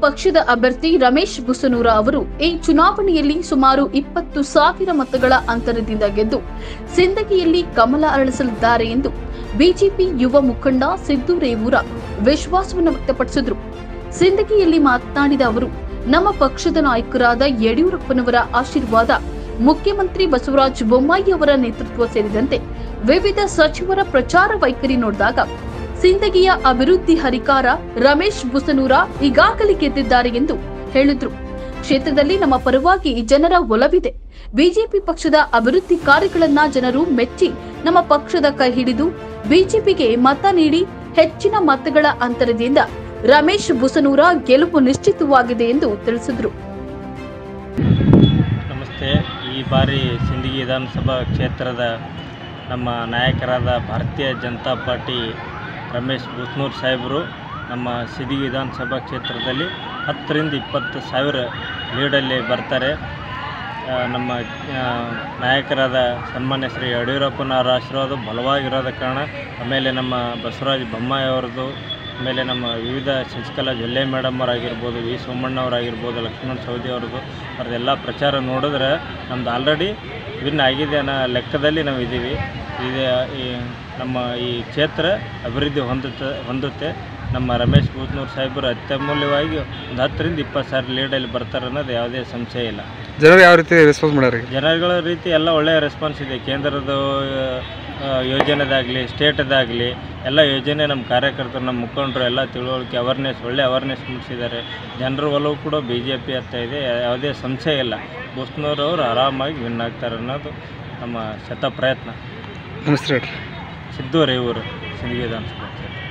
ಪಕ್ಷದ ಅಭ್ಯರ್ಥಿ ರಮೇಶ್ ಬುಸನೂರ ಅವರು ಈ ಚುನಾವಣೆಯಲ್ಲಿ ಸುಮಾರು ಇಪ್ಪತ್ತು ಸಾವಿರ ಮತಗಳ ಅಂತರದಿಂದ ಗೆದ್ದು ಸಿಂದಗಿಯಲ್ಲಿ ಕಮಲ ಅರಳಿಸಲಿದ್ದಾರೆ ಎಂದು ಬಿಜೆಪಿ ಯುವ ಮುಖಂಡ ಸಿದ್ದು ರೇವೂರ ವಿಶ್ವಾಸವನ್ನು ವ್ಯಕ್ತಪಡಿಸಿದರು ಸಿಂದಗಿಯಲ್ಲಿ ಮಾತನಾಡಿದ ಅವರು ನಮ್ಮ ಪಕ್ಷದ ನಾಯಕರಾದ ಯಡಿಯೂರಪ್ಪನವರ ಆಶೀರ್ವಾದ ಮುಖ್ಯಮಂತ್ರಿ ಬಸವರಾಜ ಬೊಮ್ಮಾಯಿ ಅವರ ನೇತೃತ್ವ ಸೇರಿದಂತೆ ವಿವಿಧ ಸಚಿವರ ಪ್ರಚಾರ ವೈಖರಿ ನೋಡಿದಾಗ ಸಿಂದಗಿಯ ಅಭಿವೃದ್ಧಿ ಹರಿಕಾರ ರಮೇಶ್ ಬುಸನೂರ ಈಗಾಗಲೇ ಗೆದ್ದಿದ್ದಾರೆ ಎಂದು ಹೇಳಿದ್ರು ಕ್ಷೇತ್ರದಲ್ಲಿ ನಮ್ಮ ಪರವಾಗಿ ಜನರ ಒಲವಿದೆ ಬಿಜೆಪಿ ಪಕ್ಷದ ಅಭಿವೃದ್ಧಿ ಕಾರ್ಯಗಳನ್ನ ಜನರು ಮೆಚ್ಚಿ ನಮ್ಮ ಪಕ್ಷದ ಕೈ ಹಿಡಿದು ಬಿಜೆಪಿಗೆ ಮತ ನೀಡಿ ಹೆಚ್ಚಿನ ಮತಗಳ ಅಂತರದಿಂದ ರಮೇಶ್ ಬುಸನೂರ ಗೆಲುವು ನಿಶ್ಚಿತವಾಗಿದೆ ಎಂದು ತಿಳಿಸಿದ್ರು ನಮಸ್ತೆ ಈ ಬಾರಿ ಸಿಂದಗಿ ವಿಧಾನಸಭಾ ಕ್ಷೇತ್ರದ ನಮ್ಮ ನಾಯಕರಾದ ಭಾರತೀಯ ಜನತಾ ಪಾರ್ಟಿ ರಮೇಶ್ ಬುತ್ನೂರ್ ಸಾಹೇಬರು ನಮ್ಮ ಸಿಂದಗಿ ವಿಧಾನಸಭಾ ಕ್ಷೇತ್ರದಲ್ಲಿ ಹತ್ತರಿಂದ ಇಪ್ಪತ್ತು ಸಾವಿರ ಲೀಡಲ್ಲಿ ಬರ್ತಾರೆ ಆ, ನಮ್ಮ ಆ, ನಾಯಕರಾದ ಸನ್ಮಾನ್ಯ ಶ್ರೀ ಯಡಿಯೂರಪ್ಪನವರ ಆಶೀರ್ವಾದ ಬಲವಾಗಿರೋದ ಕಾರಣ ಆಮೇಲೆ ನಮ್ಮ ಬಸವರಾಜ ಬೊಮ್ಮಾಯಿ ಅವರದು ಆಮೇಲೆ ನಮ್ಮ ವಿವಿಧ ಶಶಿಕಲಾ ಜೊಲ್ಲೆ ಮೇಡಮ್ ಅವರಾಗಿರ್ಬೋದು ವಿ ಸೋಮಣ್ಣ ಅವರಾಗಿರ್ಬೋದು ಲಕ್ಷ್ಮಣ್ ಸವದಿ ಅವ್ರದ್ದು ಅವ್ರದ್ದೆಲ್ಲ ಪ್ರಚಾರ ನೋಡಿದ್ರೆ ನಮ್ದು ಆಲ್ರೆಡಿ ವಿನ್ ಆಗಿದೆ ಅನ್ನೋ ಲೆಕ್ಕದಲ್ಲಿ ನಾವು ಇದ್ದೀವಿ ಇದೆ ಈ ನಮ್ಮ ಈ ಕ್ಷೇತ್ರ ಅಭಿವೃದ್ಧಿ ಹೊಂದುತ್ತೆ ಹೊಂದುತ್ತೆ ನಮ್ಮ ರಮೇಶ್ ಬೂತ್ನೂರ್ ಸಾಹೇಬರು ಅತ್ಯಮೂಲ್ಯವಾಗಿ ಒಂದು ಹತ್ತರಿಂದ ಇಪ್ಪತ್ತು ಸಾವಿರ ಲೀಡಲ್ಲಿ ಬರ್ತಾರೆ ಅನ್ನೋದು ಯಾವುದೇ ಸಂಶಯ ಇಲ್ಲ ಜನರು ಯಾವ ರೀತಿ ರೆಸ್ಪಾನ್ಸ್ ಮಾಡ್ಯಾರ ಜನಗಳ ರೀತಿ ಎಲ್ಲ ಒಳ್ಳೆಯ ರೆಸ್ಪಾನ್ಸ್ ಇದೆ ಕೇಂದ್ರದ ಆ, ಯೋಜನೆದಾಗಲಿ ಸ್ಟೇಟದಾಗಲಿ ಎಲ್ಲ ಯೋಜನೆ ನಮ್ಮ ಕಾರ್ಯಕರ್ತರು ನಮ್ಮ ಮುಖಂಡರು ಎಲ್ಲ ತಿಳುವಳಿಕೆ ಅವೇರ್ನೆಸ್ ಒಳ್ಳೆ ಅವೇರ್ನೆಸ್ ಮೂಡಿಸಿದ್ದಾರೆ ಜನರ ಒಲವು ಕೂಡ ಬಿ ಜೆ ಪಿ ಹತ್ತ ಇದೆ ಯಾವುದೇ ಸಂಶಯ ಇಲ್ಲ ಬುಸ್ನೂರವರು ಆರಾಮಾಗಿ ವಿನ್ ಆಗ್ತಾರೆ ಅನ್ನೋದು ನಮ್ಮ ಶತ ಪ್ರಯತ್ನ ನಮಸ್ತೆ ಹೇಳ್ರಿ ಸಿದ್ದು ರೇವೂರು ಸಿಂದಗಿ ವಿಧಾನಸಭಾ ಕ್ಷೇತ್ರ